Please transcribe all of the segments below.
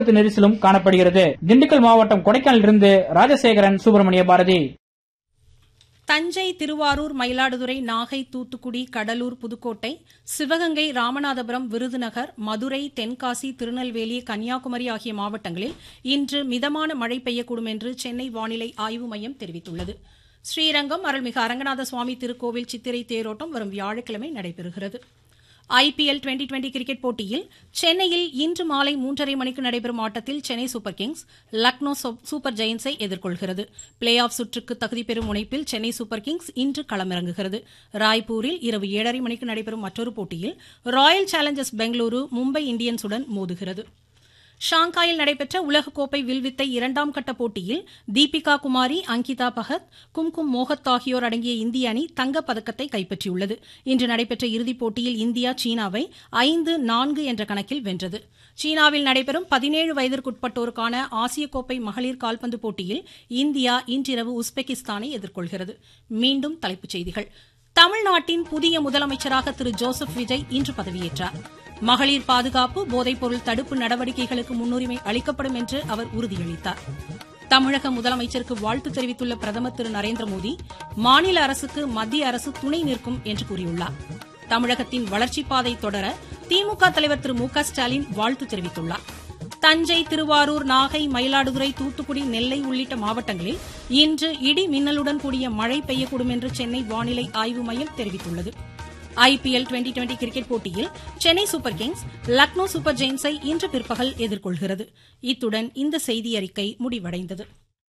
போக்குவரத்து நெரிசலும் காணப்படுகிறது திண்டுக்கல் மாவட்டம் கொடைக்கானலிலிருந்து ராஜசேகரன் சுப்பிரமணிய பாரதி தஞ்சை திருவாரூர் மயிலாடுதுறை நாகை தூத்துக்குடி கடலூர் புதுக்கோட்டை சிவகங்கை ராமநாதபுரம் விருதுநகர் மதுரை தென்காசி திருநெல்வேலி கன்னியாகுமரி ஆகிய மாவட்டங்களில் இன்று மிதமான மழை பெய்யக்கூடும் என்று சென்னை வானிலை ஆய்வு மையம் தெரிவித்துள்ளது ஸ்ரீரங்கம் அருள்மிகு அரங்கநாத சுவாமி திருக்கோவில் சித்திரை தேரோட்டம் வரும் வியாழக்கிழமை நடைபெறுகிறது ஐபிஎல் டுவெண்டி டுவெண்டி கிரிக்கெட் போட்டியில் சென்னையில் இன்று மாலை மூன்றரை மணிக்கு நடைபெறும் ஆட்டத்தில் Chennai super kings Lucknow super ஜெயின்ஸை எதிர்கொள்கிறது பிளே ஆஃப் சுற்றுக்கு தகுதி பெறும் முனைப்பில் சென்னை சூப்பர் கிங்ஸ் இன்று களமிறங்குகிறது ராய்ப்பூரில் இரவு ஏழரை மணிக்கு நடைபெறும் மற்றொரு போட்டியில் ராயல் சேலஞ்சர்ஸ் பெங்களூரு மும்பை இந்தியன்ஸுடன் மோதுகிறது ஷாங்காயில் நடைபெற்ற உலகக்கோப்பை வில்வித்தை இரண்டாம் கட்ட போட்டியில் தீபிகா குமாரி அங்கிதா பகத் கும்கும் மோகத் ஆகியோர் அடங்கிய இந்திய அணி தங்கப் பதக்கத்தை கைப்பற்றியுள்ளது இன்று நடைபெற்ற இறுதிப் போட்டியில் இந்தியா சீனாவை ஐந்து நான்கு என்ற கணக்கில் வென்றது சீனாவில் நடைபெறும் பதினேழு வயதிற்குட்பட்டோருக்கான ஆசிய கோப்பை மகளிர் கால்பந்து போட்டியில் இந்தியா இன்றிரவு உஸ்பெகிஸ்தானை எதிர்கொள்கிறது மீண்டும் தலைப்புச் செய்திகள் தமிழ்நாட்டின் புதிய முதலமைச்சராக திரு ஜோசப் விஜய் இன்று பதவியேற்றார் மகளிர் பாதுகாப்பு போதைப்பொருள் தடுப்பு நடவடிக்கைகளுக்கு முன்னுரிமை அளிக்கப்படும் என்று அவர் உறுதியளித்தார் தமிழக முதலமைச்சருக்கு வாழ்த்து தெரிவித்துள்ள பிரதமர் திரு நரேந்திர மோடி மாநில அரசுக்கு மத்திய அரசு துணை நிற்கும் என்று கூறியுள்ளார் தமிழகத்தின் வளர்ச்சிப் பாதை தொடர திமுக தலைவர் திரு மு க ஸ்டாலின் வாழ்த்து தெரிவித்துள்ளார் தஞ்சை திருவாரூர் நாகை மயிலாடுதுறை தூத்துக்குடி நெல்லை உள்ளிட்ட மாவட்டங்களில் இன்று இடி மின்னலுடன் கூடிய மழை பெய்யக்கூடும் என்று சென்னை வானிலை ஆய்வு மையம் தெரிவித்துள்ளது ஐபிஎல் டுவெண்டி டுவெண்டி கிரிக்கெட் போட்டியில் Chennai super kings Lucknow super ஜெயின்ஸை இன்று பிற்பகல் எதிர்கொள்கிறது இத்துடன் இந்த செய்தி அறிக்கை முடிவடைந்தது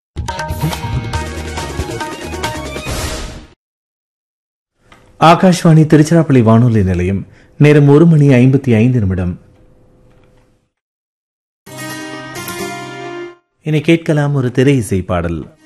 ஆகாஷ்வாணி திருச்சிராப்பள்ளி வானொலி நிலையம் நேரம் ஒரு மணி ஐம்பத்தி ஐந்து நிமிடம் இனி கேட்கலாம் ஒரு திரை இசை பாடல்